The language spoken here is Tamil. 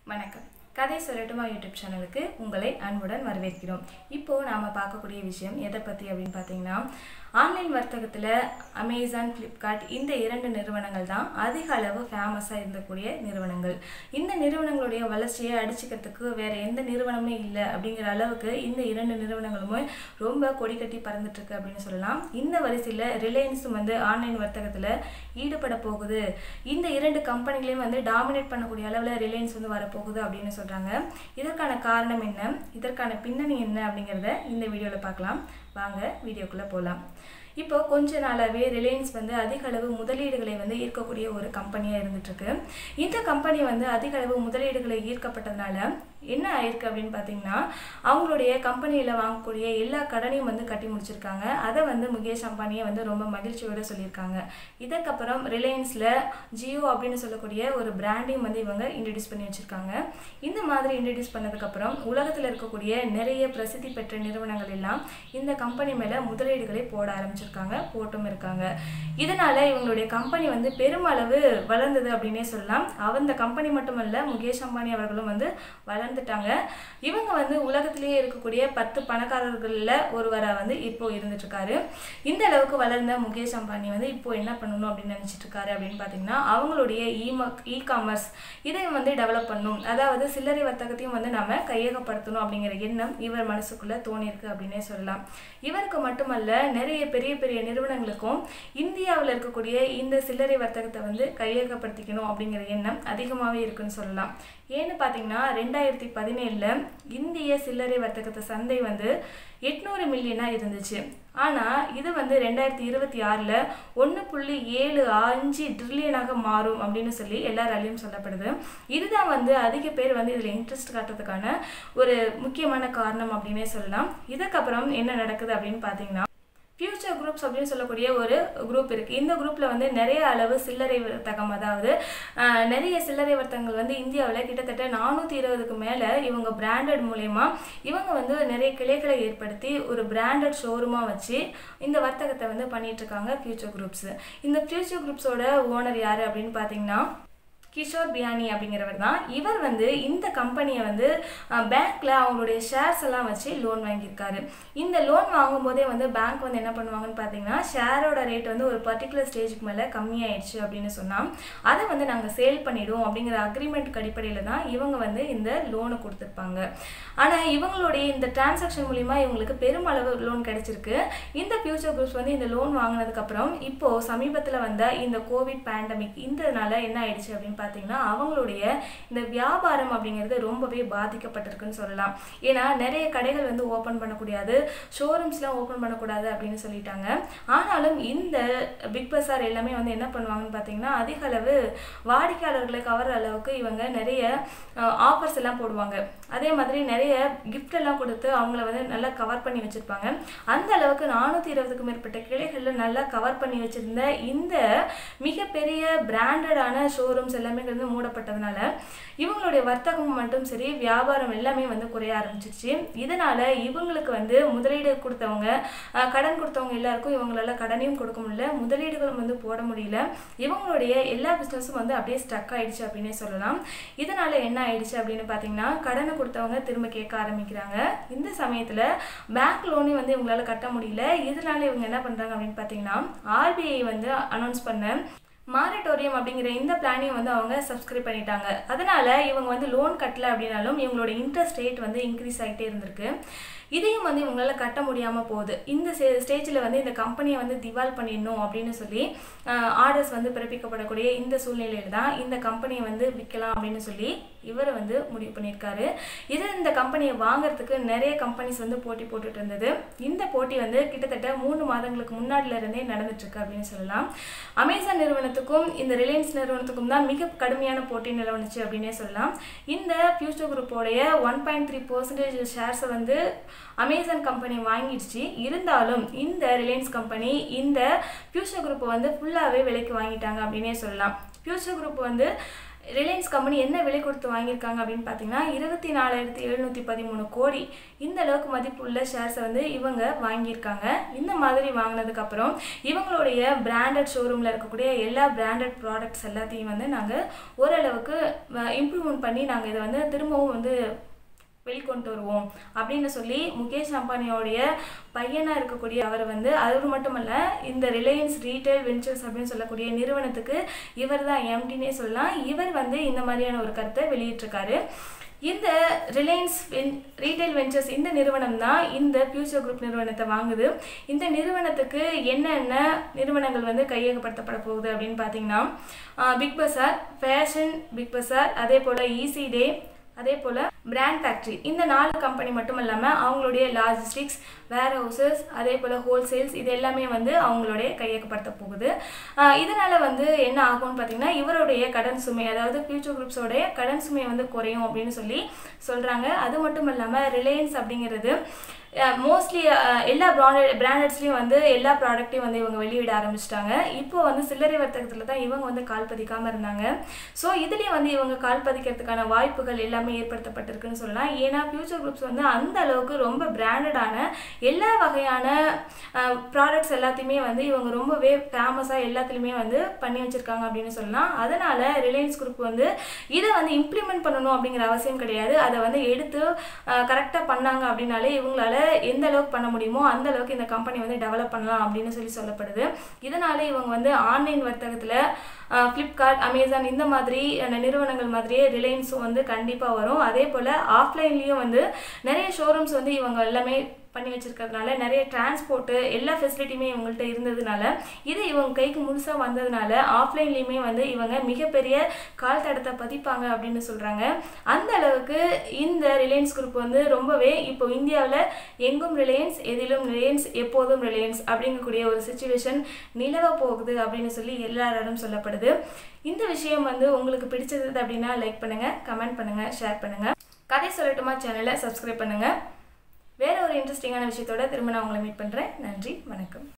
வணக்கம் கதை சொல்லட்டுமா யூடியூப் சேனலுக்கு உங்களை அன்புடன் வரவேற்கிறோம் இப்போது நாம் பார்க்கக்கூடிய விஷயம் எதை பற்றி அப்படின்னு பார்த்தீங்கன்னா ஆன்லைன் வர்த்தகத்தில் அமேசான் ஃப்ளிப்கார்ட் இந்த இரண்டு நிறுவனங்கள் தான் அதிக அளவு ஃபேமஸாக இருந்தக்கூடிய நிறுவனங்கள் இந்த நிறுவனங்களுடைய வளர்ச்சியை அடிச்சுக்கிறதுக்கு வேறு எந்த நிறுவனமே இல்லை அப்படிங்கிற அளவுக்கு இந்த இரண்டு நிறுவனங்களுமே ரொம்ப கொடி கட்டி பறந்துட்டு இருக்கு அப்படின்னு சொல்லலாம் இந்த வரிசையில் ரிலையன்ஸும் வந்து ஆன்லைன் வர்த்தகத்தில் ஈடுபட போகுது இந்த இரண்டு கம்பெனிகளையும் வந்து டாமினேட் பண்ணக்கூடிய அளவில் ரிலையன்ஸ் வந்து வரப்போகுது அப்படின்னு சொல்கிறாங்க இதற்கான காரணம் என்ன இதற்கான பின்னணி என்ன அப்படிங்கிறத இந்த வீடியோவில் பார்க்கலாம் வாங்க வீடியோக்குள்ளே போகலாம் இப்போ கொஞ்ச நாளாகவே ரிலையன்ஸ் வந்து அதிக அளவு முதலீடுகளை வந்து ஈர்க்கக்கூடிய ஒரு கம்பெனியாக இருந்துகிட்ருக்கு இந்த கம்பெனி வந்து அதிக அளவு முதலீடுகளை ஈர்க்கப்பட்டதுனால என்ன ஆயிருக்கு அப்படின்னு பார்த்தீங்கன்னா அவங்களுடைய கம்பெனியில் வாங்கக்கூடிய எல்லா கடனையும் வந்து கட்டி முடிச்சிருக்காங்க அதை வந்து முகேஷ் அம்பானியை வந்து ரொம்ப மகிழ்ச்சியோடு சொல்லியிருக்காங்க இதற்கப்புறம் ரிலையன்ஸில் ஜியோ அப்படின்னு சொல்லக்கூடிய ஒரு பிராண்டையும் வந்து இவங்க இன்ட்ரடியூஸ் பண்ணி வச்சுருக்காங்க இந்த மாதிரி இன்ட்ரடியூஸ் பண்ணதுக்கப்புறம் உலகத்தில் இருக்கக்கூடிய நிறைய பிரசித்தி பெற்ற நிறுவனங்கள் எல்லாம் இந்த கம்பெனி மேலே முதலீடுகளை போட ஆரம்பிச்சிருக்காங்க போட்டும் இருக்காங்க இதனால் இவங்களுடைய கம்பெனி வந்து பெருமளவு வளர்ந்தது அப்படின்னே சொல்லலாம் அந்த கம்பெனி மட்டுமல்ல முகேஷ் அம்பானி அவர்களும் வந்து வளர்ந்துட்டாங்க இவங்க வந்து உலகத்திலேயே இருக்கக்கூடிய பத்து பணக்காரர்களில் ஒருவராக வந்து இப்போ இருந்துட்டு இருக்காரு இந்த அளவுக்கு வளர்ந்த முகேஷ் அம்பானி வந்து இப்போ என்ன பண்ணணும் அப்படின்னு நினச்சிட்டு இருக்காரு அப்படின்னு பார்த்தீங்கன்னா அவங்களுடைய இமக் இ காமர்ஸ் இதை வந்து டெவலப் பண்ணணும் அதாவது சில்லறை வர்த்தகத்தையும் வந்து நம்ம கையகப்படுத்தணும் அப்படிங்கிற எண்ணம் இவர் மனசுக்குள்ளே தோணியிருக்கு அப்படின்னே சொல்லலாம் இவருக்கு மட்டுமல்ல நிறைய பெரிய பெரிய நிறுவனங்களுக்கும் இந்தியாவில் இருக்கக்கூடிய இந்த சில்லறை வர்த்தகத்தை வந்து கையகப்படுத்திக்கணும் அப்படிங்கிற எண்ணம் அதிகமாகவே இருக்குன்னு சொல்லலாம் ஏன்னு பார்த்தீங்கன்னா ரெண்டாயிரத்தி பதினேழில் இந்திய சில்லறை வர்த்தகத்தை சந்தை வந்து எட்நூறு மில்லியனாக இருந்துச்சு ஆனால் இது வந்து ரெண்டாயிரத்தி இருபத்தி ஆறில் ஒன்று புள்ளி ஏழு அஞ்சு ட்ரில்லியனாக மாறும் அப்படின்னு சொல்லி எல்லாராலையும் சொல்லப்படுது இதுதான் வந்து அதிக பேர் வந்து இதில் இன்ட்ரெஸ்ட் காட்டுறதுக்கான ஒரு முக்கியமான காரணம் அப்படின்னே சொல்லலாம் இதுக்கப்புறம் என்ன நடக்குது அப்படின்னு பார்த்தீங்கன்னா ஃபியூச்சர் குரூப்ஸ் அப்படின்னு சொல்லக்கூடிய ஒரு குரூப் இருக்குது இந்த குரூப்பில் வந்து நிறைய அளவு சில்லறை வர்த்தகம் அதாவது நிறைய சில்லறை வர்த்தகங்கள் வந்து இந்தியாவில் கிட்டத்தட்ட நானூற்றி இருபதுக்கு மேலே இவங்க பிராண்டட் மூலயமா இவங்க வந்து நிறைய கிளைகளை ஏற்படுத்தி ஒரு பிராண்டட் ஷோரூமாக வச்சு இந்த வர்த்தகத்தை வந்து பண்ணிகிட்ருக்காங்க ஃபியூச்சர் குரூப்ஸ் இந்த ஃபியூச்சர் குரூப்ஸோட ஓனர் யார் அப்படின்னு பார்த்தீங்கன்னா கிஷோர் பியானி அப்படிங்கிறவர் தான் இவர் வந்து இந்த கம்பெனியை வந்து பேங்க்கில் அவங்களுடைய ஷேர்ஸ் எல்லாம் வச்சு லோன் வாங்கியிருக்காரு இந்த லோன் வாங்கும்போதே வந்து பேங்க் வந்து என்ன பண்ணுவாங்கன்னு பார்த்தீங்கன்னா ஷேரோட ரேட் வந்து ஒரு பர்டிகுலர் ஸ்டேஜுக்கு மேலே கம்மியாயிடுச்சு அப்படின்னு சொன்னால் அதை வந்து நாங்கள் சேல் பண்ணிவிடுவோம் அப்படிங்கிற அக்ரிமெண்ட்டுக்கு அடிப்படையில் தான் இவங்க வந்து இந்த லோனை கொடுத்துருப்பாங்க ஆனால் இவங்களுடைய இந்த டிரான்சாக்ஷன் மூலிமா இவங்களுக்கு பெருமளவு லோன் கிடைச்சிருக்கு இந்த ஃபியூச்சர் குரூப்ஸ் வந்து இந்த லோன் வாங்கினதுக்கப்புறம் இப்போது சமீபத்தில் வந்த இந்த கோவிட் பேண்டமிக் இதனால என்ன ஆயிடுச்சு அப்படின்னு பார்த்தீங்கன்னா அவங்களுடைய இந்த வியாபாரம் அப்படிங்கிறது ரொம்பவே பாதிக்கப்பட்டிருக்குன்னு சொல்லலாம் ஏன்னா நிறைய கடைகள் வந்து ஓப்பன் பண்ணக்கூடாது ஷோரூம்ஸ்லாம் ஓப்பன் பண்ணக்கூடாது அப்படின்னு சொல்லிட்டாங்க ஆனாலும் இந்த பிக் பஸார் எல்லாமே வந்து என்ன பண்ணுவாங்கன்னு பார்த்தீங்கன்னா அதிக அளவு வாடிக்கையாளர்களை கவர்ற அளவுக்கு இவங்க நிறைய ஆஃபர்ஸ் எல்லாம் போடுவாங்க அதே மாதிரி நிறைய கிஃப்ட் எல்லாம் கொடுத்து அவங்கள வந்து நல்லா கவர் பண்ணி வச்சுருப்பாங்க அந்த அளவுக்கு நானூற்றி இருபதுக்கும் மேற்பட்ட கிளைகளில் நல்லா கவர் பண்ணி வச்சுருந்த இந்த மிகப்பெரிய பிராண்டடான ஷோரூம்ஸ் எல்லாமே வந்து மூடப்பட்டதுனால இவங்களுடைய வர்த்தகம் மட்டும் சரி வியாபாரம் எல்லாமே வந்து குறைய ஆரம்பிச்சிருச்சு இதனால் இவங்களுக்கு வந்து முதலீடு கொடுத்தவங்க கடன் கொடுத்தவங்க எல்லாருக்கும் இவங்களால கடனையும் கொடுக்க முடியல முதலீடுகளும் வந்து போட முடியல இவங்களுடைய எல்லா பிஸ்னஸும் வந்து அப்படியே ஸ்டக் ஆயிடுச்சு அப்படின்னே சொல்லலாம் இதனால் என்ன ஆயிடுச்சு அப்படின்னு பார்த்தீங்கன்னா கடனை கொடுத்தவங்க திரும்ப கேட்க ஆரம்பிக்கிறாங்க இந்த சமயத்தில் பேங்க் லோனே வந்து இவங்களால கட்ட முடியல இதனால இவங்க என்ன பண்ணுறாங்க அப்படின்னு பார்த்தீங்கன்னா ஆர்பிஐ வந்து அனௌன்ஸ் பண்ண மாரட்டோரியம் அப்படிங்கிற இந்த பிளானையும் வந்து அவங்க சப்ஸ்கிரைப் பண்ணிட்டாங்க அதனால் இவங்க வந்து லோன் கட்டல அப்படின்னாலும் இவங்களோட இன்ட்ரெஸ்ட் ரேட் வந்து இன்க்ரீஸ் ஆகிட்டே இருந்திருக்கு இதையும் வந்து இவங்களால் கட்ட முடியாமல் போகுது இந்த ஸ்டேஜில் வந்து இந்த கம்பெனியை வந்து திவால் பண்ணிடணும் அப்படின்னு சொல்லி ஆர்டர்ஸ் வந்து பிறப்பிக்கப்படக்கூடிய இந்த சூழ்நிலையில் தான் இந்த கம்பெனியை வந்து விற்கலாம் அப்படின்னு சொல்லி இவர் வந்து முடிவு பண்ணியிருக்காரு இது இந்த கம்பெனியை வாங்குறதுக்கு நிறைய கம்பெனிஸ் வந்து போட்டி போட்டுட்டு இருந்தது இந்த போட்டி வந்து கிட்டத்தட்ட மூணு மாதங்களுக்கு முன்னாடில இருந்தே நடந்துட்டுருக்கு அப்படின்னு சொல்லலாம் அமேசான் நிறுவனத்துக்கும் இந்த ரிலையன்ஸ் நிறுவனத்துக்கும் தான் மிக கடுமையான போட்டி நிலவனுச்சு அப்படின்னே சொல்லலாம் இந்த ஃபியூச்சர் குரூப்போடைய ஒன் பாயிண்ட் த்ரீ பர்சன்டேஜ் ஷேர்ஸை வந்து அமேசான் கம்பெனி வாங்கிடுச்சு இருந்தாலும் இந்த ரிலையன்ஸ் கம்பெனி இந்த ஃபியூச்சர் குரூப்பை வந்து ஃபுல்லாகவே விலைக்கு வாங்கிட்டாங்க அப்படின்னே சொல்லலாம் ஃபியூச்சர் குரூப் வந்து ரிலையன்ஸ் கம்பெனி என்ன விலை கொடுத்து வாங்கியிருக்காங்க அப்படின்னு பார்த்தீங்கன்னா இருபத்தி நாலாயிரத்தி எழுநூற்றி பதிமூணு கோடி இந்த அளவுக்கு மதிப்புள்ள ஷேர்ஸை வந்து இவங்க வாங்கியிருக்காங்க இந்த மாதிரி வாங்கினதுக்கப்புறம் இவங்களுடைய பிராண்டட் ஷோரூமில் இருக்கக்கூடிய எல்லா பிராண்டட் ப்ராடக்ட்ஸ் எல்லாத்தையும் வந்து நாங்கள் ஓரளவுக்கு இம்ப்ரூவ்மெண்ட் பண்ணி நாங்கள் இதை வந்து திரும்பவும் வந்து வெளிக்கொண்டு வருவோம் அப்படின்னு சொல்லி முகேஷ் அம்பானியோடைய பையனாக இருக்கக்கூடிய அவர் வந்து அது மட்டுமல்ல இந்த ரிலையன்ஸ் ரீட்டைல் வெஞ்சர்ஸ் அப்படின்னு சொல்லக்கூடிய நிறுவனத்துக்கு இவர் தான் எம்டினே சொல்லலாம் இவர் வந்து இந்த மாதிரியான ஒரு கருத்தை வெளியிட்டிருக்காரு இந்த ரிலையன்ஸ் வென் ரீட்டைல் வெஞ்சர்ஸ் இந்த நிறுவனம் தான் இந்த ஃபியூச்சர் குரூப் நிறுவனத்தை வாங்குது இந்த நிறுவனத்துக்கு என்னென்ன நிறுவனங்கள் வந்து கையகப்படுத்தப்பட போகுது அப்படின்னு பார்த்தீங்கன்னா big bazaar fashion big bazaar அதே போல் ஈசி டே அதே போல் பிராண்ட் ஃபேக்ட்ரி இந்த நாலு கம்பெனி மட்டும் இல்லாமல் அவங்களுடைய லாஜிஸ்டிக்ஸ் வேர் ஹவுசஸ் அதே போல் ஹோல்சேல்ஸ் இது எல்லாமே வந்து அவங்களுடைய கையகப்படுத்த போகுது இதனால் வந்து என்ன ஆகும்னு பார்த்தீங்கன்னா இவருடைய கடன் சுமை அதாவது ஃபியூச்சர் குரூப்ஸோடைய கடன் சுமை வந்து குறையும் அப்படின்னு சொல்லி சொல்கிறாங்க அது மட்டும் இல்லாமல் ரிலையன்ஸ் அப்படிங்கிறது மோஸ்ட்லி எல்லா பிராண்டட் பிராண்டட்ஸ்லேயும் வந்து எல்லா ப்ராடக்ட்டையும் வந்து இவங்க வெளியிட ஆரம்பிச்சிட்டாங்க இப்போ வந்து சில்லறை வர்த்தகத்தில் தான் இவங்க வந்து கால் பதிக்காமல் இருந்தாங்க ஸோ இதுலேயும் வந்து இவங்க கால் பதிக்கிறதுக்கான வாய்ப்புகள் எல்லாமே ஏற்படுத்தப்பட்டிருக்குன்னு சொல்லலாம் ஏன்னா ஃபியூச்சர் குரூப்ஸ் வந்து அந்த அளவுக்கு ரொம்ப பிராண்டடான எல்லா வகையான ப்ராடக்ட்ஸ் எல்லாத்தையுமே வந்து இவங்க ரொம்பவே ஃபேமஸாக எல்லாத்துலேயுமே வந்து பண்ணி வச்சுருக்காங்க அப்படின்னு சொல்லலாம் அதனால் ரிலையன்ஸ் குரூப் வந்து இதை வந்து இம்ப்ளிமெண்ட் பண்ணணும் அப்படிங்கிற அவசியம் கிடையாது அதை வந்து எடுத்து கரெக்டாக பண்ணாங்க அப்படின்னாலே இவங்களால எந்த அளவுக்கு பண்ண முடியுமோ அந்த அளவுக்கு இந்த கம்பெனி வந்து டெவலப் பண்ணலாம் அப்படின்னு சொல்லி சொல்லப்படுது இதனால இவங்க வந்து ஆன்லைன் வர்த்தகத்தில் ஃப்ளிப்கார்ட் அமேசான் இந்த மாதிரி நிறுவனங்கள் மாதிரியே ரிலையன்ஸும் வந்து கண்டிப்பாக வரும் அதே போல் ஆஃப்லைன்லேயும் வந்து நிறைய ஷோரூம்ஸ் வந்து இவங்க எல்லாமே பண்ணி வச்சிருக்கிறதுனால நிறைய டிரான்ஸ்போர்ட்டு எல்லா ஃபெசிலிட்டியுமே இவங்கள்ட்ட இருந்ததுனால இது இவங்க கைக்கு முழுசாக வந்ததுனால ஆஃப்லைன்லேயுமே வந்து இவங்க மிகப்பெரிய கால் தடத்தை பதிப்பாங்க அப்படின்னு சொல்கிறாங்க அந்த அளவுக்கு இந்த ரிலையன்ஸ் குரூப் வந்து ரொம்பவே இப்போ இந்தியாவில் எங்கும் ரிலையன்ஸ் எதிலும் ரிலையன்ஸ் எப்போதும் ரிலையன்ஸ் அப்படிங்கக்கூடிய ஒரு சுச்சுவேஷன் நிலவ போகுது அப்படின்னு சொல்லி எல்லாரோடும் சொல்லப்படுது இந்த விஷயம் வந்து உங்களுக்கு பிடிச்சது அப்படின்னா லைக் பண்ணுங்கள் கமெண்ட் பண்ணுங்கள் ஷேர் பண்ணுங்கள் கதை சொல்லட்டுமா சேனலை சப்ஸ்கிரைப் பண்ணுங்கள் வேற ஒரு இன்ட்ரெஸ்டிங்கான விஷயத்தோட திரும்ப நான் உங்களை மீட் பண்ணுறேன் நன்றி வணக்கம்